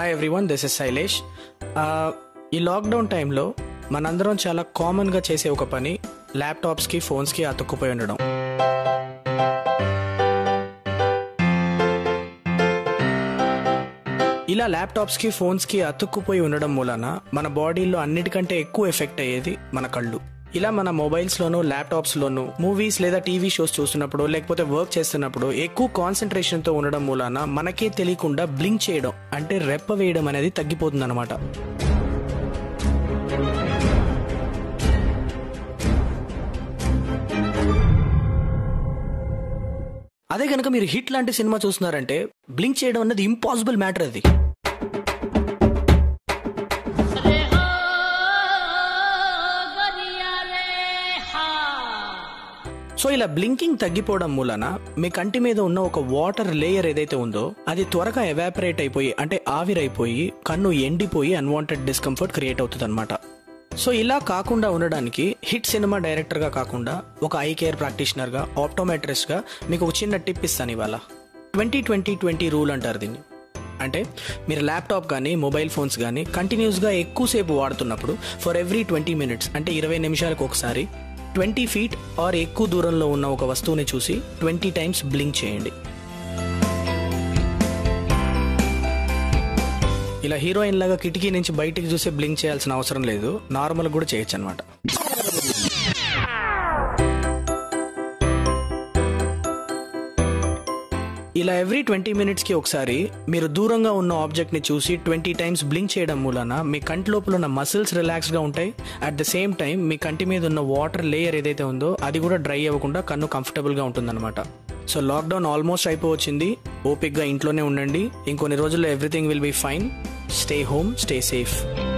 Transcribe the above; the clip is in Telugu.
hi everyone this is Shailesh ఈ లాక్డౌన్ టైంలో మనందరం చాలా కామన్గా చేసే ఒక పని ల్యాప్టాప్స్కి ఫోన్స్కి అతుక్కుపోయి ఉండడం ఇలా ల్యాప్టాప్స్కి ఫోన్స్కి అతుక్కుపోయి ఉండడం మూలన మన బాడీలో అన్నిటికంటే ఎక్కువ ఎఫెక్ట్ అయ్యేది మన కళ్ళు ఇలా మన మొబైల్స్లోనూ ల్యాప్టాప్స్లోనూ మూవీస్ లేదా టీవీ షోస్ చూస్తున్నప్పుడు లేకపోతే వర్క్ చేస్తున్నప్పుడు ఎక్కువ కాన్సన్ట్రేషన్తో ఉండడం మూలాన మనకే తెలియకుండా బ్లింక్ చేయడం అంటే రెప్ప వేయడం అనేది తగ్గిపోతుంది అనమాట అదే కనుక మీరు హిట్ లాంటి సినిమా చూస్తున్నారంటే బ్లింక్ చేయడం అన్నది ఇంపాసిబుల్ మ్యాటర్ అది సో ఇలా బ్లింకింగ్ తగ్గిపోవడం మూలన మీ కంటి మీద ఉన్న ఒక వాటర్ లేయర్ ఏదైతే ఉందో అది త్వరగా ఎవాపరేట్ అయిపోయి అంటే ఆవిరైపోయి కన్ను ఎండిపోయి అన్వాంటెడ్ డిస్కంఫర్ట్ క్రియేట్ అవుతుంది అనమాట సో ఇలా కాకుండా ఉండడానికి హిట్ సినిమా డైరెక్టర్గా కాకుండా ఒక ఐ కేర్ ప్రాక్టీషనర్గా ఆప్టోమెట్రిస్ట్గా మీకు ఒక చిన్న టిప్ ఇస్తాను ఇవాళ ట్వంటీ ట్వంటీ ట్వంటీ రూల్ అంటారు దీన్ని అంటే మీరు ల్యాప్టాప్ కానీ మొబైల్ ఫోన్స్ కానీ కంటిన్యూస్గా ఎక్కువసేపు వాడుతున్నప్పుడు ఫర్ ఎవ్రీ ట్వంటీ మినిట్స్ అంటే ఇరవై నిమిషాలకు ఒకసారి ట్వంటీ ఫీట్ ఆర్ ఎక్కువ దూరంలో ఉన్న ఒక వస్తువుని చూసి ట్వంటీ టైమ్స్ బ్లింక్ చేయండి ఇలా హీరోయిన్ లాగా కిటికీ నుంచి బయటికి చూసి బ్లింక్ చేయాల్సిన అవసరం లేదు నార్మల్ కూడా చేయొచ్చు అనమాట ఇలా ఎవ్రీ ట్వంటీ మినిట్స్కి ఒకసారి మీరు దూరంగా ఉన్న ఆబ్జెక్ట్ని చూసి ట్వంటీ టైమ్స్ బ్లింక్ చేయడం మూలన మీ కంటి లోపల ఉన్న మసిల్స్ రిలాక్స్గా ఉంటాయి అట్ ద సేమ్ టైం మీ కంటి మీద ఉన్న వాటర్ లేయర్ ఏదైతే ఉందో అది కూడా డ్రై అవ్వకుండా కన్ను కంఫర్టబుల్గా ఉంటుందన్నమాట సో లాక్డౌన్ ఆల్మోస్ట్ అయిపోవచ్చింది ఓపిక్గా ఇంట్లోనే ఉండండి ఇంకొన్ని రోజుల్లో everything will be fine stay home stay safe